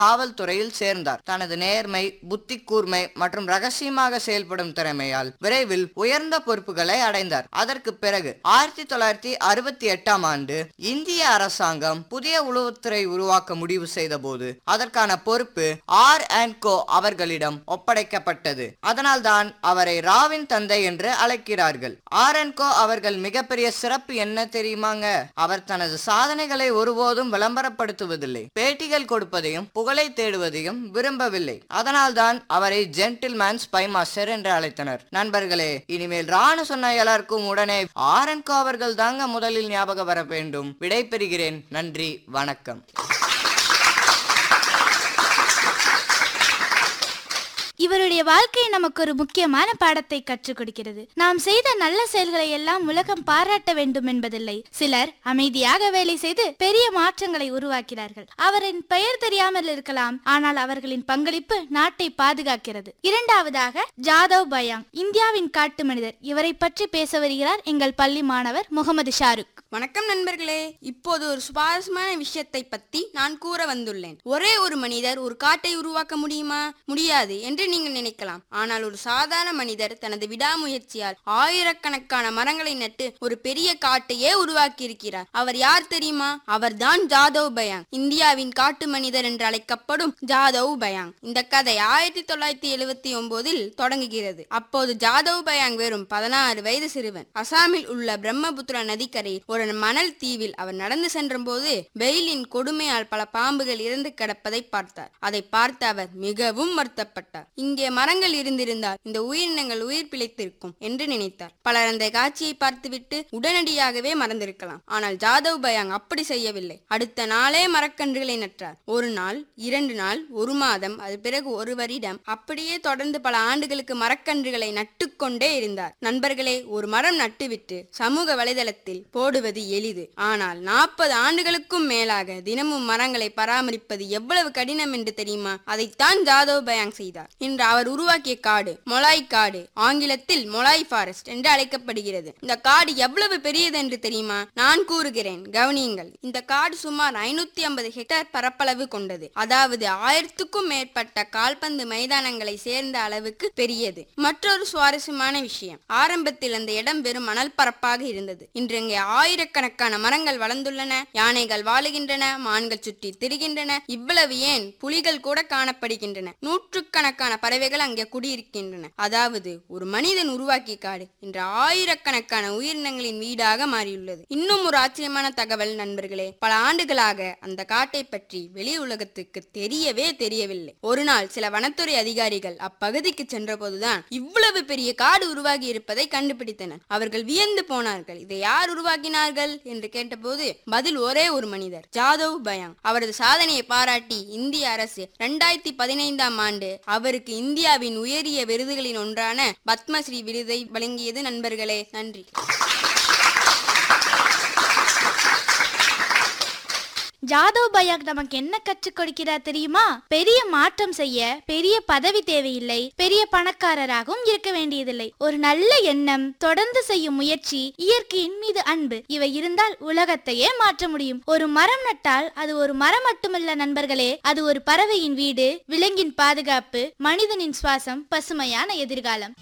காவல்துறையில் சேர்ந்தார் தனது நேர்மை புத்தி கூர்மை மற்றும் ரகசியமாக செயல்படும் திறமையால் விரைவில் உயர்ந்த பொறுப்புகளை அடைந்தார் அதற்கு பிறகு ஆயிரத்தி தொள்ளாயிரத்தி அறுபத்தி எட்டாம் ஆண்டு இந்திய அரசாங்கம் புதிய உளவுத்துறை உருவாக்க முடிவு செய்த போது அதற்கான பொறுப்பு ஆர் அண்ட் கோ அவர்களிடம் ஒப்படைக்கப்பட்டது அதனால்தான் அவரை ராவின் தந்தை என்று அழைக்கிறார்கள் ஆர் அண்ட் கோ அவர்கள் மிகப்பெரிய சிறப்பு என்ன தெரியுமாங்க அவர் தனது சாதனைகளை ஒருபோதும் விளம்பரப்படுத்துவதில்லை பேட்டிகள் கொடுப்பதையும் புகழை தேடுவதையும் விரும்பவில்லை அதனால்தான் அவரை ஜென்டில்மேன் ஸ்பை மாஸ்டர் என்று அழைத்தனர் நண்பர்களே இனிமேல் ராணு சொன்ன எல்லாருக்கும் உடனே ஆர் அண்ட் கோ அவர்கள் தாங்க முதலில் ஞாபகம் வர வேண்டும் விடை பெறுகிறேன் நன்றி வணக்கம் இவருடைய வாழ்க்கை நமக்கு ஒரு முக்கியமான பாடத்தை கற்றுக் கொடுக்கிறது நாம் செய்த நல்ல செயல்களை எல்லாம் உலகம் பாராட்ட வேண்டும் என்பதில்லை சிலர் அமைதியாக வேலை செய்து பெரிய மாற்றங்களை உருவாக்கிறார்கள் அவரின் பெயர் தெரியாமல் இருக்கலாம் ஆனால் அவர்களின் பங்களிப்பு நாட்டை பாதுகாக்கிறது இரண்டாவதாக ஜாதவ் பயாங் இந்தியாவின் காட்டு மனிதர் இவரை பற்றி பேச வருகிறார் எங்கள் பள்ளி மாணவர் முகமது ஷாருக் வணக்கம் நண்பர்களே இப்போது ஒரு சுவாரஸ்யமான விஷயத்தை பத்தி நான் கூற வந்துள்ளேன் ஒரே ஒரு மனிதர் ஒரு காட்டை உருவாக்க முடியுமா முடியாது என்று நீங்கள் நினைக்கலாம் ஆனால் ஒரு சாதாரண மனிதர் தனது விடாமுயற்சியால் ஆயிரக்கணக்கான மரங்களை நட்டு ஒரு பெரிய காட்டையே உருவாக்கி இருக்கிறார் அவர் யார் தெரியுமா அவர்தான் ஜாதவ் பயாங் இந்தியாவின் காட்டு மனிதர் என்று அழைக்கப்படும் ஜாதவ் பயாங் இந்த கதை ஆயிரத்தி தொள்ளாயிரத்தி எழுவத்தி ஒன்பதில் தொடங்குகிறது அப்போது ஜாதவ் பயாங் வெறும் பதினாறு வயது சிறுவன் அசாமில் உள்ள பிரம்மபுத்திரா நதிக்கரையில் ஒரு மணல் தீவில் அவர் நடந்து சென்றபோது வெயிலின் கொடுமையால் பல பாம்புகள் இறந்து கிடப்பதை பார்த்தார் அதை பார்த்த அவர் மிகவும் வருத்தப்பட்டார் இங்கே மரங்கள் இருந்திருந்தால் இந்த உயிரினங்கள் உயிர் பிழைத்திருக்கும் என்று நினைத்தார் பலர் அந்த காட்சியை பார்த்துவிட்டு உடனடியாகவே மறந்திருக்கலாம் ஆனால் ஜாதவ் பயாங் அப்படி செய்யவில்லை அடுத்த நாளே மரக்கன்றுகளை நட்டார் ஒரு நாள் இரண்டு நாள் ஒரு மாதம் அது பிறகு ஒரு வருடம் அப்படியே தொடர்ந்து பல ஆண்டுகளுக்கு மரக்கன்றுகளை நட்டுக்கொண்டே இருந்தார் நண்பர்களே ஒரு மரம் நட்டுவிட்டு சமூக வலைதளத்தில் போடுவது எளிது ஆனால் நாற்பது ஆண்டுகளுக்கும் மேலாக தினமும் மரங்களை பராமரிப்பது எவ்வளவு கடினம் என்று தெரியுமா அதைத்தான் ஜாதவ் பயாங் செய்தார் இன்று அவர் உருவாக்கிய காடு மொலாய் காடு ஆங்கிலத்தில் மொலாய் ஃபாரஸ்ட் என்று அழைக்கப்படுகிறது இந்த காடு எவ்வளவு பெரியது என்று தெரியுமா நான் கூறுகிறேன் கவனியுங்கள் இந்த காடு சுமார் ஐநூத்தி ஐம்பது ஹெக்டேர் பரப்பளவு கொண்டது அதாவது ஆயிரத்துக்கும் மேற்பட்ட கால்பந்து மைதானங்களை சேர்ந்த அளவுக்கு பெரியது மற்றொரு சுவாரஸ்யமான விஷயம் ஆரம்பத்தில் அந்த இடம் வெறும் மணல் பரப்பாக இருந்தது இன்று இங்கே ஆயிரக்கணக்கான மரங்கள் வளர்ந்துள்ளன யானைகள் வாழுகின்றன மான்கள் சுற்றி திரிகின்றன இவ்வளவு ஏன் புலிகள் கூட காணப்படுகின்றன நூற்றுக்கணக்கான பறவைகள் அங்கே குடியிருக்கின்றன அதாவது ஒரு மனிதன் உருவாக்கிய காடு இன்று ஆயிரக்கணக்கான உயிரினங்களின் வீடாக மாறியுள்ளது இன்னும் ஒரு ஆச்சரியமான தகவல் நண்பர்களே பல ஆண்டுகளாக அந்த காட்டை பற்றி வெளி உலகத்துக்கு தெரியவே தெரியவில்லை ஒரு நாள் சில வனத்துறை அதிகாரிகள் அப்பகுதிக்கு சென்றபோதுதான் இவ்வளவு பெரிய காடு உருவாகி இருப்பதை கண்டுபிடித்தனர் அவர்கள் வியந்து போனார்கள் இதை யார் உருவாக்கினார்கள் என்று கேட்டபோது பதில் ஒரே ஒரு மனிதர் ஜாதவ் பயாங் அவரது சாதனையை பாராட்டி இந்திய அரசு இரண்டாயிரத்தி பதினைந்தாம் ஆண்டு அவருக்கு இந்தியாவின் உயரிய விருதுகளின் ஒன்றான பத்மஸ்ரீ விருதை வழங்கியது நண்பர்களே நன்றி ஜாதவ் பயாக் நமக்கு என்ன கற்றுக் கொடுக்கிறார் தெரியுமா பெரிய மாற்றம் செய்ய பெரிய பதவி தேவையில்லை பெரிய பணக்காரராகவும் இருக்க வேண்டியதில்லை ஒரு நல்ல எண்ணம் தொடர்ந்து செய்யும் முயற்சி இயற்கையின் மீது அன்பு இவை இருந்தால் உலகத்தையே மாற்ற முடியும் ஒரு மரம் நட்டால் அது ஒரு மரம் மட்டுமல்ல நண்பர்களே அது ஒரு பறவையின் வீடு விலங்கின் பாதுகாப்பு மனிதனின் சுவாசம் பசுமையான எதிர்காலம்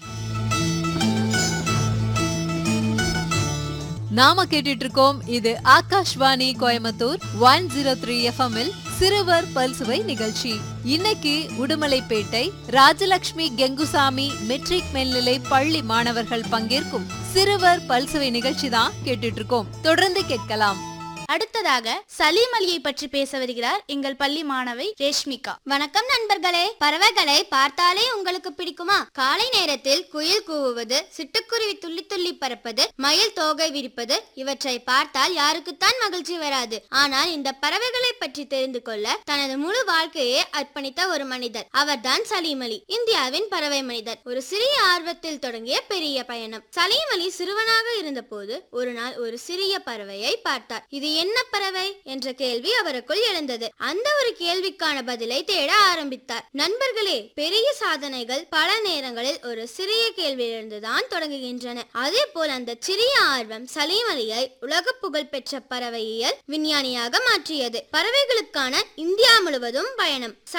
நாம கேட்டுட்டு இருக்கோம் இது Akashvani Coimbatore one zero three எஃப்எம்மில் சிறுவர் பல்சுவை நிகழ்ச்சி இன்னைக்கு உடுமலைப்பேட்டை ராஜலட்சுமி கெங்குசாமி மெட்ரிக் மேல்நிலை பள்ளி மாணவர்கள் பங்கேற்கும் சிறுவர் பல்சுவை நிகழ்ச்சி தான் கேட்டுட்டு இருக்கோம் தொடர்ந்து கேட்கலாம் அடுத்ததாக சலீம் அலியை பற்றி பேச வருகிறார் எங்கள் பள்ளி மாணவி ரேஷ்மிகா வணக்கம் நண்பர்களே பறவைகளை பார்த்தாலே உங்களுக்கு பிடிக்குமா காலை நேரத்தில் குயில் கூவுவது சிட்டுக்குருவி துள்ளி துள்ளி பறப்பது மயில் தோகை விரிப்பது இவற்றை பார்த்தால் யாருக்குத்தான் மகிழ்ச்சி வராது ஆனால் இந்த பறவைகளை பற்றி தெரிந்து கொள்ள தனது முழு வாழ்க்கையை அர்ப்பணித்த ஒரு மனிதர் அவர்தான் சலீம் அலி இந்தியாவின் பறவை மனிதர் ஒரு சிறிய ஆர்வத்தில் தொடங்கிய பெரிய பயணம் சலீம் அலி சிறுவனாக இருந்தபோது ஒரு நாள் ஒரு சிறிய பறவையை பார்த்தார் இது என்ன பறவை என்ற கேள்வி அவருக்குள் எழுந்தது அந்த ஒரு கேள்விக்கான பதிலை தேட ஆரம்பித்தார் நண்பர்களே பெரிய சாதனைகள் பல நேரங்களில் ஒரு சிறிய கேள்வியிலிருந்துதான் தொடங்குகின்றன அதே போல் அந்த சிறிய ஆர்வம் சலீம் அலியை உலக புகழ் பெற்ற பறவையியல் விஞ்ஞானியாக மாற்றியது பறவைகளுக்கான இந்தியா முழுவதும் பயணம்